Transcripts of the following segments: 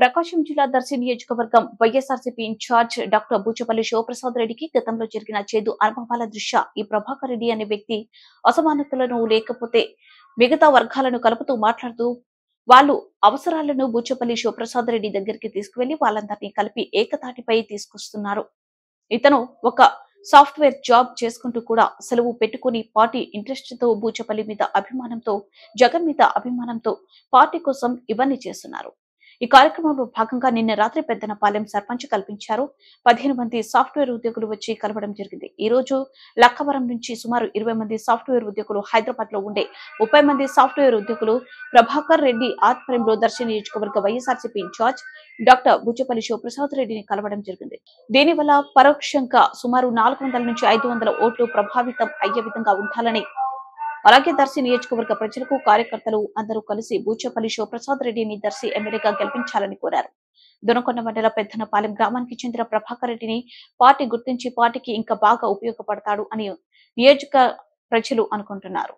ప్రకాశం జిల్లా దర్శి నియోజకవర్గం YSRCP incharge doctor Buchapalli Sivaprasad రెడ్డికి గతంలో జరిగిన చేదు అనుభవాల దృష్ట్యా ఈ ప్రభాకర్ రెడ్డి అనే వ్యక్తి అసమానతలను లేకపోతే మిగతా వర్గాలను కలుపుతూ మాట్లాడుతూ వాళ్ళు అవసరాలను బూచపల్లి శివప్రసాద్ రెడ్డి దగ్గరికి తీసుకువెళ్లి వాళ్ళందరినీ కలిపి ఏకతాటిపై తీసుకొస్తున్నారు ఇతను ఒక సాఫ్ట్వేర్ జాబ్ చేసుకుంటూ కూడా సెలవు పెట్టుకుని పార్టీ ఇంట్రెస్ట్ తో బూచపల్లి మీద అభిమానంతో జగన్ మీద అభిమానంతో పార్టీ కోసం ఇవన్నీ చేస్తున్నారు ఈ కార్యక్రమంలో భాగంగా నిన్న రాత్రి పెద్దనపాలెం సర్పంచ్ కల్పించారు పదిహేను మంది సాఫ్ట్వేర్ ఉద్యోగులు వచ్చి కలవడం జరిగింది ఈ రోజు లక్కవరం నుంచి సుమారు ఇరవై మంది సాఫ్ట్వేర్ ఉద్యోగులు హైదరాబాద్ లో ఉండే ముప్పై మంది సాఫ్ట్వేర్ ఉద్యోగులు ప్రభాకర్ రెడ్డి ఆధ్వర్యంలో దర్శన నియోజకవర్గ YSRCP incharge doctor Buchapalli Sivaprasad రెడ్డిని కలవడం జరిగింది దీనివల్ల పరోక్షంగా సుమారు నాలుగు వందల నుంచి ఐదు వందల ఓట్లు ప్రభావితం అయ్యే విధంగా ఉండాలని అలాగే దర్శి నియోజకవర్గ ప్రజలకు కార్యకర్తలు అందరూ కలిసి బూచపల్లి శివప్రసాద్ రెడ్డిని దర్శి ఎమ్మెల్యేగా గెలిపించాలని కోరారు దొనకొండ మండల పెద్దనపాలెం గ్రామానికి చెందిన ప్రభాకర్ రెడ్డిని పార్టీ గుర్తించి పార్టీకి ఇంకా బాగా ఉపయోగపడతాడు అని నియోజక ప్రజలు అనుకుంటున్నారు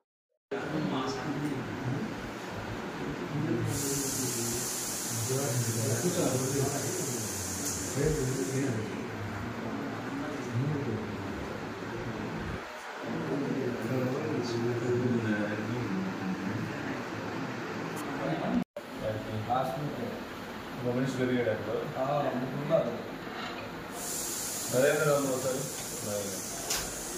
ఒక మనిషి పెరిగాడు అక్కడ నరేంద్ర రావు ఒకసారి